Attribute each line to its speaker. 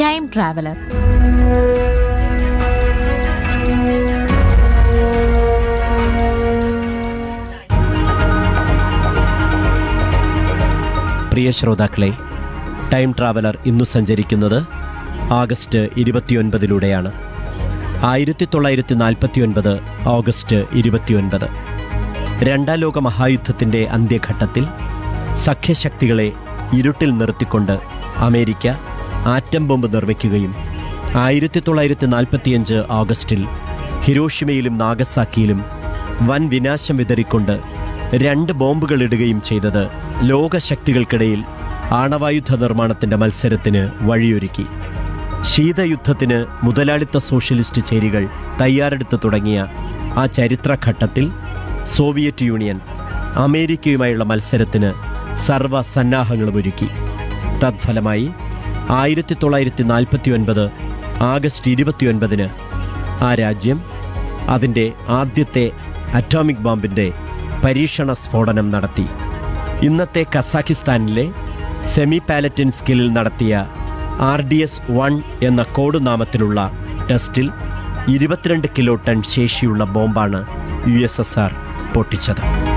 Speaker 1: time traveller
Speaker 2: പ്രിയ ശ്രോതാക്കളെ time traveller ഇന്നു സഞ്ചരിക്കുന്നത് ആഗസ്റ്റ് ഇരുപത്തിയൊൻപതിലൂടെയാണ് ആയിരത്തി തൊള്ളായിരത്തി നാൽപ്പത്തി ഒൻപത് ഓഗസ്റ്റ് ഇരുപത്തിയൊൻപത് രണ്ടാം ലോക മഹായുദ്ധത്തിൻ്റെ അന്ത്യഘട്ടത്തിൽ സഖ്യശക്തികളെ ഇരുട്ടിൽ നിർത്തിക്കൊണ്ട് അമേരിക്ക ആറ്റം ബോംബ് നിർമ്മിക്കുകയും ആയിരത്തി തൊള്ളായിരത്തി നാൽപ്പത്തിയഞ്ച് ഓഗസ്റ്റിൽ ഹിരോഷിമയിലും നാഗസാക്കിയിലും വൻ വിനാശം വിതറിക്കൊണ്ട് രണ്ട് ബോംബുകൾ ഇടുകയും ചെയ്തത് ലോകശക്തികൾക്കിടയിൽ ആണവായുധ നിർമ്മാണത്തിന്റെ മത്സരത്തിന് വഴിയൊരുക്കി ശീതയുദ്ധത്തിന് മുതലാളിത്ത സോഷ്യലിസ്റ്റ് ചേരികൾ തയ്യാറെടുത്ത് തുടങ്ങിയ ആ ചരിത്രഘട്ടത്തിൽ സോവിയറ്റ് യൂണിയൻ അമേരിക്കയുമായുള്ള മത്സരത്തിന് സർവ്വ സന്നാഹങ്ങളും ഒരുക്കി തത്ഫലമായി ആയിരത്തി തൊള്ളായിരത്തി നാൽപ്പത്തി ഒൻപത് ആഗസ്റ്റ് ഇരുപത്തിയൊൻപതിന് ആ രാജ്യം അതിൻ്റെ ആദ്യത്തെ അറ്റോമിക് ബോംബിൻ്റെ പരീക്ഷണ സ്ഫോടനം നടത്തി ഇന്നത്തെ കസാഖിസ്ഥാനിലെ സെമി പാലറ്റിൻസ്കിലിൽ നടത്തിയ ആർ ഡി എസ് വൺ എന്ന കോഡ് നാമത്തിലുള്ള ടെസ്റ്റിൽ ഇരുപത്തിരണ്ട് കിലോ ടൺ ശേഷിയുള്ള ബോംബാണ് യു എസ് എസ് ആർ പൊട്ടിച്ചത്